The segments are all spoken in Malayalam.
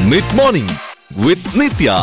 mid morning with Nithya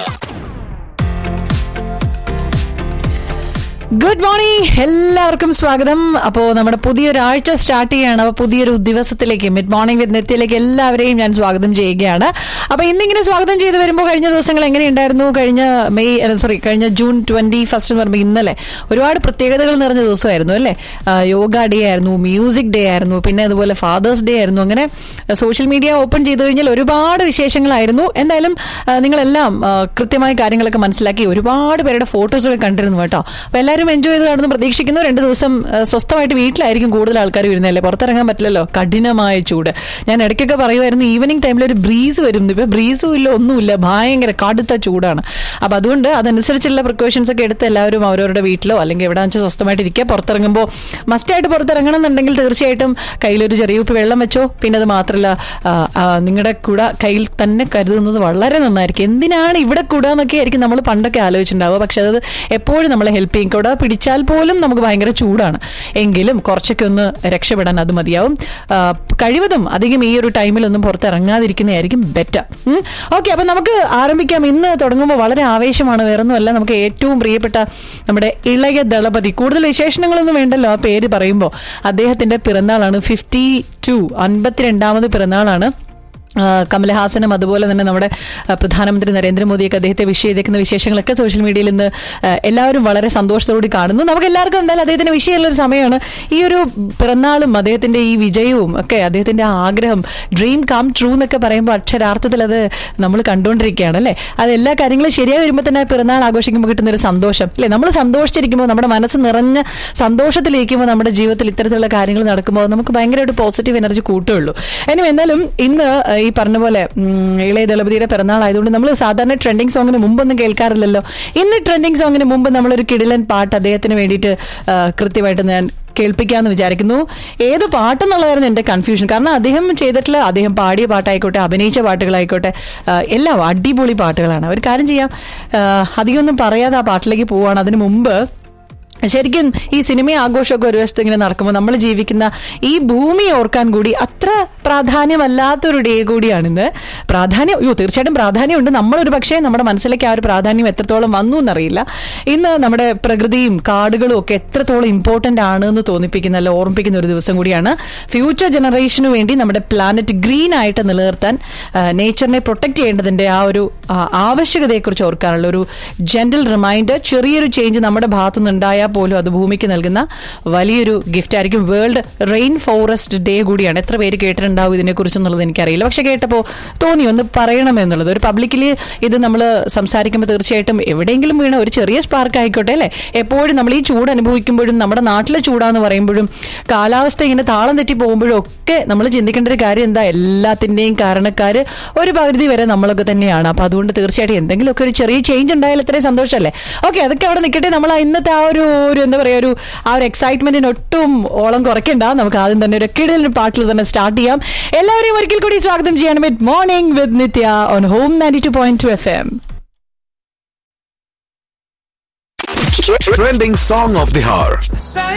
good morning എല്ലാവർക്കും സ്വാഗതം അപ്പോൾ നമ്മുടെ പുതിയൊരാഴ്ച സ്റ്റാർട്ട് ചെയ്യാണ് അപ്പോൾ പുതിയൊരു ദിവസത്തിലേക്ക് മിഡ് മോർണിംഗ് വിത്ത് നെത്തിയിലേക്ക് എല്ലാവരെയും ഞാൻ സ്വാഗതം ചെയ്യുകയാണ് അപ്പോൾ ഇന്നിങ്ങനെ സ്വാഗതം ചെയ്ത് വരുമ്പോൾ കഴിഞ്ഞ ദിവസങ്ങൾ എങ്ങനെയുണ്ടായിരുന്നു കഴിഞ്ഞ മെയ് സോറി കഴിഞ്ഞ ജൂൺ ട്വന്റി ഫസ്റ്റ് എന്ന് പറയുമ്പോൾ ഇന്നലെ ഒരുപാട് പ്രത്യേകതകൾ നിറഞ്ഞ ദിവസമായിരുന്നു അല്ലേ ആ, യോഗ ഡേ ആയിരുന്നു മ്യൂസിക് ഡേ ആയിരുന്നു പിന്നെ അതുപോലെ ഫാദേഴ്സ് ഡേ ആയിരുന്നു അങ്ങനെ സോഷ്യൽ മീഡിയ ഓപ്പൺ ചെയ്തു കഴിഞ്ഞാൽ ഒരുപാട് വിശേഷങ്ങളായിരുന്നു എന്തായാലും ആ, നിങ്ങളെല്ലാം ആ, കൃത്യമായ കാര്യങ്ങളൊക്കെ മനസ്സിലാക്കി ഒരുപാട് പേരുടെ ഫോട്ടോസ് ഒക്കെ കണ്ടിരുന്നു കേട്ടോ അപ്പൊ എല്ലാവരും എൻജോയ് ചെയ്ത് കാണുന്നു പ്രതീക്ഷിക്കുന്നു രണ്ട് ദിവസം ആ, സ്വസ്ഥമായിട്ട് വീട്ടിലായിരിക്കും കൂടുതൽ ആൾക്കാർ വരുന്നതല്ലേ പുറത്തിറങ്ങാൻ പറ്റില്ലല്ലോ കഠിനമായ ചൂട് ഞാൻ ഇടയ്ക്കൊക്കെ പറയുമായിരുന്നു ഈവനിങ് ടൈമിൽ ഒരു ബ്രീസ് വരും ഇപ്പൊ ബ്രീസും ഇല്ല ഒന്നുമില്ല ഭയങ്കര കടുത്ത ചൂടാണ് അപ്പൊ അതുകൊണ്ട് അതനുസരിച്ചുള്ള പ്രിക്കോഷൻസ് ഒക്കെ എടുത്ത് എല്ലാവരും അവരവരുടെ വീട്ടിലോ അല്ലെങ്കിൽ എവിടെ വെച്ചാൽ സ്വസ്ഥമായിട്ട് ഇരിക്കുക പുറത്തിറങ്ങുമ്പോൾ മസ്റ്റായിട്ട് പുറത്തിറങ്ങണം എന്നുണ്ടെങ്കിൽ തീർച്ചയായിട്ടും കയ്യിലൊരു ചെറിയ ഉപ്പ് വെള്ളം വെച്ചോ പിന്നെ അത് മാത്രമല്ല നിങ്ങളുടെ കൂടെ കയ്യിൽ തന്നെ കരുതുന്നത് വളരെ നന്നായിരിക്കും എന്തിനാണ് ഇവിടെ കൂടുക എന്നൊക്കെ ആയിരിക്കും നമ്മൾ പണ്ടൊക്കെ ആലോചിച്ചിട്ടുണ്ടാവുക പക്ഷെ അത് എപ്പോഴും നമ്മളെ ഹെൽപ്പ് ചെയ്യും കൂടെ പിടിച്ചാൽ പോലും നമുക്ക് ഭയങ്കര ചൂടാണ് എങ്കിലും കുറച്ചൊക്കെ ഒന്ന് രക്ഷപ്പെടാൻ അത് മതിയാവും ആ, കഴിവതും അധികം ഈ ഒരു ടൈമിലൊന്നും പുറത്തിറങ്ങാതിരിക്കുന്നതായിരിക്കും ബെറ്റർ ഓക്കെ അപ്പൊ നമുക്ക് ആരംഭിക്കാം ഇന്ന് തുടങ്ങുമ്പോൾ വളരെ ആവേശമാണ് വേറൊന്നുമല്ല നമുക്ക് ഏറ്റവും പ്രിയപ്പെട്ട നമ്മുടെ ഇളയ ദളപതി കൂടുതൽ വിശേഷണങ്ങളൊന്നും വേണ്ടല്ലോ ആ പേര് പറയുമ്പോൾ അദ്ദേഹത്തിന്റെ പിറന്നാളാണ് ഫിഫ്റ്റി ടു അൻപത്തിരണ്ടാമത് പിറന്നാളാണ് ആ, കമലഹാസനും അതുപോലെ തന്നെ നമ്മുടെ ആ, പ്രധാനമന്ത്രി നരേന്ദ്രമോദിയൊക്കെ അദ്ദേഹത്തെ വിഷ് ചെയ്തേക്കുന്ന വിശേഷങ്ങളൊക്കെ സോഷ്യൽ മീഡിയയിൽ ഇന്ന് ആ, എല്ലാവരും വളരെ സന്തോഷത്തോടെ കാണുന്നു നമുക്ക് എല്ലാവർക്കും എന്തായാലും അദ്ദേഹത്തിന് വിഷയമുള്ള ഒരു സമയമാണ് ഈ ഒരു പിറന്നാളും അദ്ദേഹത്തിന്റെ ഈ വിജയവും ഒക്കെ അദ്ദേഹത്തിന്റെ ആ ആഗ്രഹം ഡ്രീം കം ട്രൂ എന്നൊക്കെ പറയുമ്പോൾ അക്ഷരാർത്ഥത്തിൽ അത് നമ്മൾ കണ്ടുകൊണ്ടിരിക്കുകയാണ് അല്ലേ അത് എല്ലാ കാര്യങ്ങളും ശരിയായി വരുമ്പോൾ തന്നെ പിറന്നാൾ ആഘോഷിക്കുമ്പോൾ കിട്ടുന്ന ഒരു സന്തോഷം അല്ലേ നമ്മൾ സന്തോഷിച്ചിരിക്കുമ്പോൾ നമ്മുടെ മനസ്സ് നിറഞ്ഞ സന്തോഷത്തിലിരിക്കുമ്പോൾ നമ്മുടെ ജീവിതത്തിൽ ഇത്തരത്തിലുള്ള കാര്യങ്ങൾ നടക്കുമ്പോൾ നമുക്ക് ഭയങ്കരമായിട്ട് പോസിറ്റീവ് എനർജി കൂട്ടുകയുള്ളൂ ഇനി എന്തായാലും ഇന്ന് ആ, ഈ പറഞ്ഞ പോലെ ഉം, ഇളയ ദളപതിയുടെ പിറന്നാൾ ആയതുകൊണ്ട് നമ്മൾ സാധാരണ ട്രെൻഡിങ് സോങ്ങിന് മുമ്പൊന്നും കേൾക്കാറില്ലല്ലോ ഇന്ന് ട്രെൻഡിങ് സോങ്ങിന് മുമ്പ് നമ്മളൊരു കിടിലൻ പാട്ട് അദ്ദേഹത്തിന് വേണ്ടിയിട്ട് ആ, കൃത്യമായിട്ട് ഞാൻ കേൾപ്പിക്കാന്ന് വിചാരിക്കുന്നു ഏത് പാട്ടെന്നുള്ളതായിരുന്നു എന്റെ കൺഫ്യൂഷൻ കാരണം അദ്ദേഹം ചെയ്തിട്ടുള്ള അദ്ദേഹം പാടിയ പാട്ടായിക്കോട്ടെ അഭിനയിച്ച പാട്ടുകളായിക്കോട്ടെ ആ, എല്ലാം അടിപൊളി പാട്ടുകളാണ് ഒരു കാര്യം ചെയ്യാം ആ, അധികമൊന്നും പറയാതെ ആ പാട്ടിലേക്ക് പോവാണ് അതിനു മുമ്പ് ശരിക്കും ഈ സിനിമ ആഘോഷമൊക്കെ ഒരു വശത്ത് ഇങ്ങനെ നടക്കുമ്പോൾ നമ്മൾ ജീവിക്കുന്ന ഈ ഭൂമി ഓർക്കാൻ കൂടി അത്ര പ്രാധാന്യമല്ലാത്തൊരു ഡേ കൂടിയാണിന്ന് പ്രാധാന്യം അയ്യോ തീർച്ചയായിട്ടും പ്രാധാന്യമുണ്ട് നമ്മളൊരു പക്ഷേ നമ്മുടെ മനസ്സിലേക്ക് ആ ഒരു പ്രാധാന്യം എത്രത്തോളം വന്നു എന്നറിയില്ല ഇന്ന് നമ്മുടെ പ്രകൃതിയും കാടുകളും ഒക്കെ എത്രത്തോളം ഇമ്പോർട്ടന്റ് ആണ് എന്ന് തോന്നിപ്പിക്കുന്ന അല്ല ഓർമ്മിപ്പിക്കുന്ന ഒരു ദിവസം കൂടിയാണ് ഫ്യൂച്ചർ ജനറേഷന് വേണ്ടി നമ്മുടെ പ്ലാനറ്റ് ഗ്രീൻ ആയിട്ട് നിലനിർത്താൻ നേച്ചറിനെ പ്രൊട്ടക്ട് ചെയ്യേണ്ടതിന്റെ ആ ഒരു ആ, ആവശ്യകതയെക്കുറിച്ച് ഓർക്കാനുള്ള ഒരു ജെന്റൽ റിമൈൻഡർ ചെറിയൊരു ചേഞ്ച് നമ്മുടെ ഭാഗത്തു നിന്നുണ്ടായാൽ പോലും അത് ഭൂമിക്ക് നൽകുന്ന വലിയൊരു ഗിഫ്റ്റ് ആയിരിക്കും വേൾഡ് റെയിൻ ഫോറസ്റ്റ് ഡേ കൂടിയാണ് എത്ര പേര് കേട്ടിട്ടുണ്ടാവും ഇതിനെക്കുറിച്ച് എന്നുള്ളത് എനിക്കറിയില്ല പക്ഷെ കേട്ടപ്പോൾ തോന്നി ഒന്ന് പറയണമെന്നുള്ളത് ഒരു പബ്ലിക്കലി ഇത് നമ്മൾ സംസാരിക്കുമ്പോൾ തീർച്ചയായിട്ടും എവിടെയെങ്കിലും വീണ ഒരു ചെറിയ സ്പാർക്ക് ആയിക്കോട്ടെ അല്ലേ എപ്പോഴും നമ്മൾ ഈ ചൂട് അനുഭവിക്കുമ്പോഴും നമ്മുടെ നാട്ടിലെ ചൂടാന്ന് പറയുമ്പോഴും കാലാവസ്ഥ ഇങ്ങനെ താളം തെറ്റി പോകുമ്പോഴും ഒക്കെ നമ്മൾ ചിന്തിക്കേണ്ട ഒരു കാര്യം എന്താ എല്ലാത്തിന്റെയും കാരണക്കാര് ഒരു പരിധി വരെ നമ്മളൊക്കെ തന്നെയാണ് അപ്പൊ അതുകൊണ്ട് തീർച്ചയായിട്ടും എന്തെങ്കിലുമൊക്കെ ഒരു ചെറിയ ചേഞ്ച് ഉണ്ടായാൽ ഇത്രയും സന്തോഷമല്ലേ ഓക്കെ അതൊക്കെ അവിടെ നിൽക്കട്ടെ നമ്മൾ ആ ഇന്നത്തെ ആ ഒരു ഒരു എന്താ പറയാ ഒരു ആ ഒരു എക്സൈറ്റ്മെന്റിന് ഒട്ടും ഓളം കുറയ്ക്കണ്ട നമുക്ക് ആദ്യം തന്നെ ഒരു കിടലിന് പാട്ടിൽ തന്നെ സ്റ്റാർട്ട് ചെയ്യാം എല്ലാവരെയും ഒരിക്കൽ കൂടി സ്വാഗതം ചെയ്യാണ് with morning with Nithya on home ninety two point two F M trending song of the hour